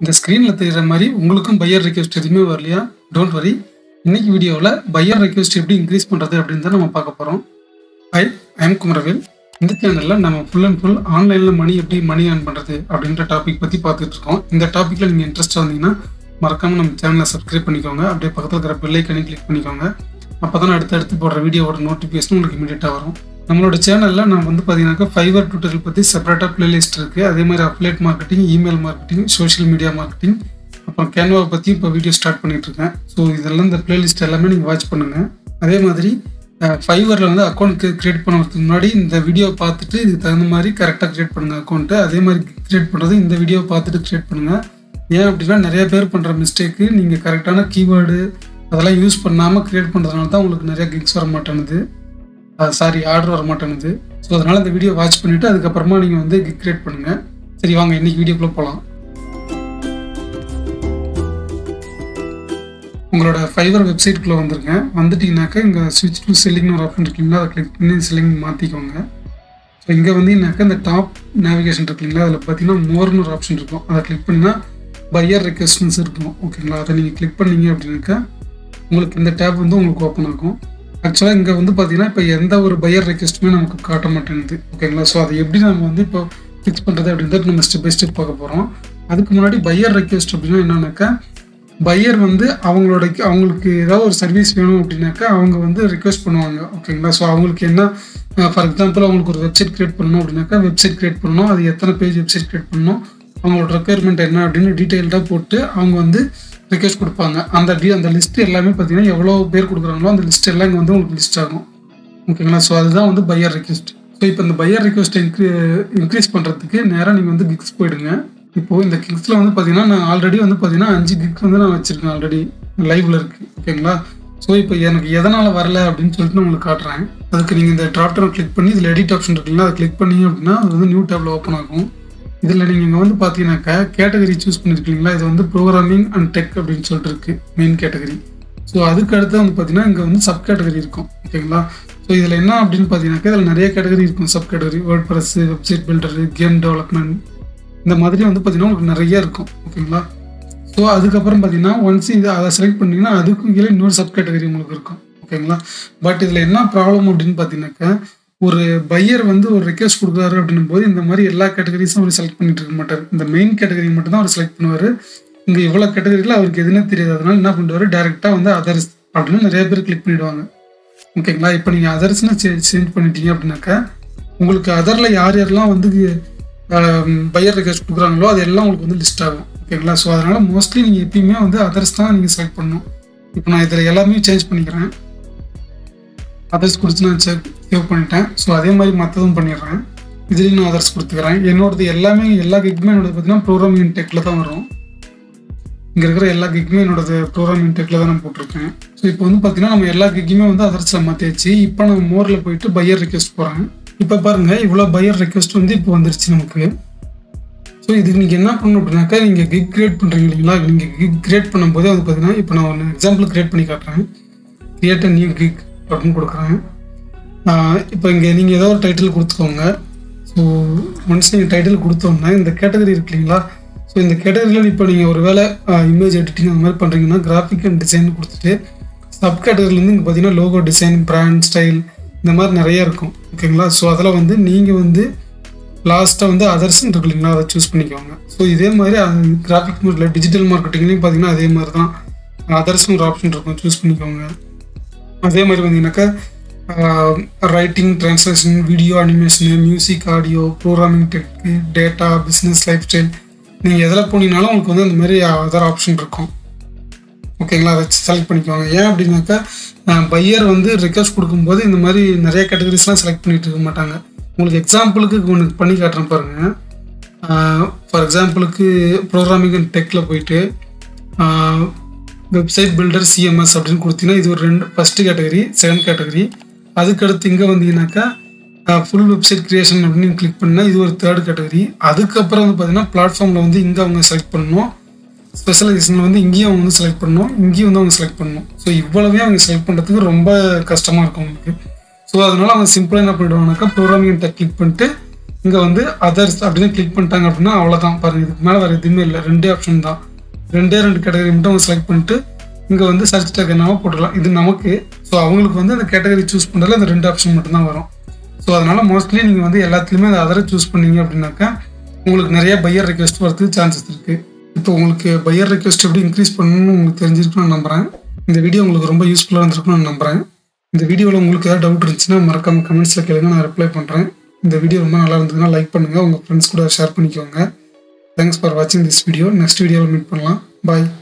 இந்த ஸ்க்ரீனில் தெரிகிற மாதிரி உங்களுக்கும் பையர் ரெக்வஸ்ட் எதுவுமே வரலையா டோன்ட் வரி இன்னைக்கு வீடியோவில் பையர் ரெக்வஸ்ட் எப்படி இன்க்ரீஸ் பண்ணுறது அப்படின்னு தான் நம்ம பார்க்க போகிறோம் ஹை ஐம் குமரவேல் இந்த சேனலில் நம்ம ஃபுல் அண்ட் ஃபுல் ஆன்லைனில் மணி எப்படி மணி ஏர்ன் பண்ணுறது அப்படின்ற டாபிக் பற்றி பார்த்துட்டு இருக்கோம் இந்த டாப்பிக்கில் நீங்கள் இன்ட்ரெஸ்ட்டாக வந்தீங்கன்னா மறக்காமல் நம்ம சேனலை சப்ஸ்கிரைப் பண்ணிக்கோங்க அப்படியே பக்கத்தில் இருக்கிற பெல்லைக்கனி கிளிக் பண்ணிக்கோங்க அப்போ தான் அடுத்தடுத்து போடுற வீடியோவோட நோட்டிஃபிகேஷன் உங்களுக்கு இமீடியட்டாக வரும் நம்மளோட சேனலில் நான் வந்து பார்த்தீங்கன்னாக்கா ஃபைவர் டுட்டோரியல் பற்றி செப்பரேட்டாக பிளேலிஸ்ட் இருக்குது அதே மாதிரி affiliate marketing email marketing social media marketing அப்புறம் கேன்வாவை பற்றி இப்போ வீடியோ ஸ்டார்ட் பண்ணிட்டு இருக்கேன் ஸோ இதெல்லாம் இந்த பிளேலிஸ்ட் எல்லாமே நீங்கள் வாட்ச் பண்ணுங்கள் அதே மாதிரி ஃபைவரில் வந்து அக்கௌண்ட் கிரியேட் பண்ணுறதுக்கு முன்னாடி இந்த வீடியோ பார்த்துட்டு இதுக்கு தகுந்த மாதிரி கரெக்டாக கிரியேட் பண்ணுங்கள் அக்கௌண்ட்டு அதே மாதிரி கிரியேட் பண்ணுறது இந்த வீடியோ பார்த்துட்டு கிரியேட் பண்ணுங்கள் ஏன் அப்படின்னா நிறைய பேர் பண்ணுற மிஸ்டேக்கு நீங்கள் கரெக்டான கீவேர்டு அதெல்லாம் யூஸ் பண்ணாமல் கிரியேட் பண்ணுறதுனால தான் உங்களுக்கு நிறைய கிக்ஸ் வர மாட்டேனுது சாரி ஆர்டர் வர மாட்டேனுது ஸோ அதனால் இந்த வீடியோ வாட்ச் பண்ணிவிட்டு அதுக்கப்புறமா நீங்கள் வந்து கிக் கிரியேட் பண்ணுங்கள் சரி வாங்க இன்றைக்கி வீடியோக்குள்ளே போகலாம் உங்களோட ஃபைபர் வெப்சைட்டுக்குள்ளே வந்துருங்க வந்துட்டீங்கன்னாக்கா இங்கே ஸ்விட்ச் டு செல்லிங்னு ஒரு ஆப்ஷன் இருக்குங்களா அதை கிளிக் பண்ணி செல்லிங் மாற்றிக்கோங்க ஸோ இங்கே வந்தீங்கன்னாக்கா இந்த டாப் நேவிகேஷன் இருக்குங்களா அதில் பார்த்தீங்கன்னா மோர்னு ஒரு ஆப்ஷன் இருக்கும் அதை கிளிக் பண்ணினா பையர் ரெக்வஸ்ட்ஸ் இருக்கும் ஓகேங்களா அதை நீங்கள் கிளிக் பண்ணீங்க அப்படின்னாக்கா உங்களுக்கு இந்த டேப் வந்து உங்களுக்கு ஓப்பன் ஆகும் ஆக்சுவலாக இங்கே வந்து பார்த்தீங்கன்னா இப்போ எந்த ஒரு பையர் ரெக்வஸ்ட்டுமே நமக்கு காட்ட மாட்டேங்குது ஓகேங்களா ஸோ அதை எப்படி நம்ம வந்து இப்போ ஃபிக்ஸ் பண்ணுறது அப்படின்றத நம்ம ஸ்டெப் பை ஸ்டெப் பார்க்க போகிறோம் அதுக்கு முன்னாடி பையர் ரெக்வஸ்ட் அப்படின்னா என்னன்னாக்கா பையர் வந்து அவங்களோட அவங்களுக்கு ஏதாவது ஒரு சர்வீஸ் வேணும் அப்படின்னாக்கா அவங்க வந்து ரிக்வெஸ்ட் பண்ணுவாங்க ஓகேங்களா ஸோ அவங்களுக்கு என்ன ஃபார் எக்ஸாம்பிள் அவங்களுக்கு ஒரு வெப்சைட் கிரியேட் பண்ணணும் அப்படின்னாக்கா வெப்சைட் கிரியேட் பண்ணணும் அது எத்தனை பேஜ் வெப்சைட் கிரியேட் பண்ணணும் அவங்களோட ரெக்குயர்மெண்ட் என்ன அப்படின்னு டீட்டெயில்டாக போட்டு அவங்க வந்து ரிக்வெஸ்ட் கொடுப்பாங்க அந்த டி அந்த லிஸ்ட் எல்லாமே பார்த்தீங்கன்னா எவ்வளோ பேர் கொடுக்குறாங்களோ அந்த லிஸ்ட் எல்லாம் இங்கே வந்து உங்களுக்கு லிஸ்ட் ஆகும் ஓகேங்களா ஸோ அதுதான் வந்து பையர் ரிக்வெஸ்ட் ஸோ இப்போ இந்த பையர் ரிக்வெஸ்ட்டை இன்க்ரீ இன்க்ரீஸ் பண்ணுறதுக்கு நேராக நீங்கள் வந்து கிக்ஸ் போயிடுங்க இப்போது இந்த கிக்ஸில் வந்து பார்த்தீங்கன்னா நான் ஆல்ரெடி வந்து பார்த்தீங்கன்னா அஞ்சு கிக் வந்து நான் வச்சுருக்கேன் ஆல்ரெடி லைவில் இருக்குது ஓகேங்களா ஸோ இப்போ எனக்கு எதனால் வரல அப்படின்னு சொல்லிட்டு நான் உங்களுக்கு காட்டுறேன் அதுக்கு நீங்கள் இந்த ட்ராப்டர் கிளிக் பண்ணி இதில் எடிட் ஆப்ஷன் இருக்குங்களா அதை கிளிக் பண்ணீங்க அப்படின்னா அது வந்து நியூ டேபிள் ஓப்பன் ஆகும் இதில் நீங்கள் இங்கே வந்து பார்த்தீங்கன்னாக்கா கேட்டகரி சூஸ் பண்ணியிருக்கீங்களா இது வந்து ப்ரோக்ராமிங் அண்ட் டெக் அப்படின்னு சொல்லிட்டு இருக்கு மெயின் கேட்டகரி ஸோ அதுக்கு அடுத்து வந்து பார்த்தீங்கன்னா இங்கே வந்து சப் கேட்டகரி இருக்கும் ஓகேங்களா ஸோ இதில் என்ன அப்படின்னு பார்த்தீங்கன்னாக்கா இதில் நிறைய கேட்டகரி இருக்கும் sub category WordPress website builder game development இந்த மாதிரி வந்து பார்த்தீங்கன்னா உங்களுக்கு நிறைய இருக்கும் ஓகேங்களா ஸோ அதுக்கப்புறம் பார்த்தீங்கன்னா ஒன்ஸ் இது அதை செலக்ட் பண்ணிங்கன்னா அதுக்கும் கீழே இன்னொரு சப் கேட்டகரி உங்களுக்கு இருக்கும் ஓகேங்களா பட் இதில் என்ன ப்ராப்ளம் அப்படின்னு பார்த்தீங்கன்னாக்கா ஒரு பையர் வந்து ஒரு ரெக்வஸ்ட் கொடுக்குறாரு அப்படின்னும் போது இந்த மாதிரி எல்லா கேட்டகரிஸும் அவர் செலக்ட் பண்ணிட்டு இருக்க மாட்டார் இந்த மெயின் கேட்டகரி மட்டும் தான் அவர் செலக்ட் பண்ணுவார் இங்கே இவ்வளோ கேட்டகரியில் அவருக்கு எதுவுமே தெரியாது அதனால என்ன பண்ணுவார் டேரெக்டாக வந்து அதர்ஸ் அப்படின்னு நிறைய பேர் கிளிக் பண்ணிடுவாங்க ஓகேங்களா இப்போ நீங்கள் அதர்ஸ்னு சேஞ்ச் பண்ணிட்டீங்க அப்படின்னாக்கா உங்களுக்கு அதரில் யார் யாரெல்லாம் வந்து பையர் ரெக்வஸ்ட் கொடுக்குறாங்களோ அது எல்லாம் உங்களுக்கு வந்து லிஸ்ட் ஆகும் ஓகேங்களா ஸோ அதனால் மோஸ்ட்லி நீங்கள் எப்பயுமே வந்து அதர்ஸ் தான் நீங்கள் செலக்ட் பண்ணணும் இப்போ நான் இதில் எல்லாமே சேஞ்ச் பண்ணிக்கிறேன் அதர்ஸ் கொடுத்து நான் சேவ் பண்ணிட்டேன் ஸோ அதே மாதிரி மற்றதும் பண்ணிடுறேன் இதுலேயும் நான் அதர்ஸ் கொடுத்துக்கிறேன் என்னோடது எல்லாமே எல்லா கிக்மே என்னோடது பார்த்தீங்கன்னா ப்ரோக்ராமிங் டெக்கில் தான் வரும் இங்கே இருக்கிற எல்லா கிக்குமே என்னோடது ப்ரோக்ராமிங் டெக்கில் தான் நான் போட்டிருக்கேன் ஸோ இப்போ வந்து பார்த்தீங்கன்னா நம்ம எல்லா கிக்குமே வந்து அதர்ஸில் மாற்றியாச்சு இப்போ நான் மோரில் போயிட்டு பையர் ரெக்வஸ்ட் போகிறேன் இப்போ பாருங்கள் இவ்வளோ பையர் ரெக்வஸ்ட் வந்து இப்போ வந்துருச்சு நமக்கு ஸோ இதுக்கு நீங்கள் என்ன பண்ணணும் அப்படின்னாக்கா நீங்கள் கிக் கிரியேட் பண்ணுறீங்க இல்லைங்களா நீங்கள் கிக் கிரியேட் பண்ணும்போது அது பார்த்தீங்கன்னா இப்போ நான் ஒன்று எக்ஸாம்பிள் கிரியேட் பண்ணி காட்டுறேன் கிரியேட் அ நியூ கிக் அப்படின்னு கொடுக்குறேன் இப்போ இங்கே நீங்கள் ஏதோ ஒரு டைட்டில் கொடுத்துக்கோங்க ஸோ ஒன்ஸ் நீங்கள் டைட்டில் கொடுத்தோம்னா இந்த கேட்டகரி இருக்கு இல்லைங்களா ஸோ இந்த கேட்டகரியில் இப்போ நீங்கள் ஒரு வேலை இமேஜ் எடிட்டிங் அந்த மாதிரி பண்ணுறீங்கன்னா கிராஃபிக் அண்ட் டிசைன் கொடுத்துட்டு சப் கேட்டகரிலேருந்து இங்கே பார்த்தீங்கன்னா லோகோ டிசைன் பிராண்ட் ஸ்டைல் இந்த மாதிரி நிறைய இருக்கும் ஓகேங்களா ஸோ அதில் வந்து நீங்கள் வந்து லாஸ்ட்டாக வந்து அதர்ஸ்ன்னு இருக்கு இல்லைங்களா அதை சூஸ் பண்ணிக்கோங்க ஸோ இதே மாதிரி கிராஃபிக் மார்க்கில் டிஜிட்டல் மார்க்கெட்டிங்லேயும் பார்த்தீங்கன்னா அதே மாதிரி தான் அதர்ஸ்னு ஒரு ஆப்ஷன் இருக்கும் சூஸ் பண்ணிக்கோங்க அதே மாதிரி பார்த்தீங்கன்னாக்கா writing translation video animation music audio programming tech data business lifestyle நீங்கள் எதில் போனீங்கனாலும் உங்களுக்கு வந்து அந்த மாதிரி அதர் ஆப்ஷன் இருக்கும் ஓகேங்களா அதை செலக்ட் பண்ணிக்கோங்க ஏன் அப்படின்னாக்கா பையர் வந்து ரெக்வஸ்ட் கொடுக்கும்போது இந்த மாதிரி நிறைய கேட்டகரிஸ்லாம் செலக்ட் பண்ணிட்டு இருக்க மாட்டாங்க உங்களுக்கு எக்ஸாம்பிளுக்கு ஒன்று பண்ணி காட்டுறேன் பாருங்கள் ஃபார் எக்ஸாம்பிளுக்கு ப்ரோக்ராமிங் அண்ட் டெக்கில் போயிட்டு வெப்சைட் பில்டர் சிஎம்எஸ் அப்படின்னு கொடுத்தீங்கன்னா இது ஒரு ரெண்டு ஃபஸ்ட்டு கேட்டகரி செகண்ட் கேட்டகரி அதுக்கடுத்து இங்கே வந்தீங்கன்னாக்கா ஃபுல் வெப்சைட் க்ரியேஷன் அப்படின்னு கிளிக் பண்ணால் இது ஒரு தேர்ட் கேட்டகரி அதுக்கப்புறம் வந்து பார்த்தீங்கன்னா பிளாட்ஃபார்மில் வந்து இங்கே அவங்க செலக்ட் பண்ணணும் ஸ்பெஷலைசேஷனில் வந்து இங்கேயும் அவங்க வந்து செலக்ட் பண்ணணும் இங்கேயும் வந்து அவங்க செலக்ட் பண்ணணும் ஸோ இவ்வளவே அவங்க செலக்ட் பண்ணுறதுக்கு ரொம்ப கஷ்டமாக இருக்கும் அவங்களுக்கு ஸோ அதனால அவங்க சிம்பிளாக என்ன பண்ணிடுவாங்கனாக்கா ப்ரோக்ராமிங் டெக் கிளிக் பண்ணிட்டு இங்கே வந்து அதர்ஸ் அப்படின்னு கிளிக் பண்ணிட்டாங்க அப்படின்னா அவ்வளோதான் பாருங்கள் இதுக்கு மேலே வேறு எதுவுமே இல்லை ரெண்டே ஆப்ஷன் தான் ரெண்டே ரெண்டு கேட்டகரி மட்டும் அவங்க செலக்ட் பண்ணிட்டு இங்கே வந்து சர்ச் டேக் என்னவோ போட்டுக்கலாம் இது நமக்கு ஸோ அவங்களுக்கு வந்து அந்த கேட்டகரி சூஸ் பண்ணுறதுல அந்த ரெண்டு ஆப்ஷன் மட்டும்தான் வரும் ஸோ அதனால் மோஸ்ட்லி நீங்கள் வந்து எல்லாத்துலேயுமே அந்த அதரை சூஸ் பண்ணீங்க அப்படின்னாக்கா உங்களுக்கு நிறைய பையர் ரெக்வஸ்ட் வரதுக்கு சான்சஸ் இருக்குது இப்போ உங்களுக்கு பையர் ரெக்வஸ்ட் எப்படி இன்க்ரீஸ் பண்ணணும்னு உங்களுக்கு தெரிஞ்சிருக்குன்னு நம்புகிறேன் இந்த வீடியோ உங்களுக்கு ரொம்ப யூஸ்ஃபுல்லாக இருந்திருக்கும்னு நம்புகிறேன் இந்த வீடியோவில் உங்களுக்கு ஏதாவது டவுட் இருந்துச்சுன்னா மறக்காம கமெண்ட்ஸில் கேளுங்க நான் ரிப்ளை பண்ணுறேன் இந்த வீடியோ ரொம்ப நல்லா இருந்ததுன்னா லைக் பண்ணுங்கள் உங்கள் ஃப்ரெண்ட்ஸ் கூட ஷேர் பண்ணிக்கோங்க தேங்க்ஸ் ஃபார் வாட்சிங் திஸ் வீடியோ நெக்ஸ்ட் வீடியோவில் மீட் பண்ணலாம் பாய்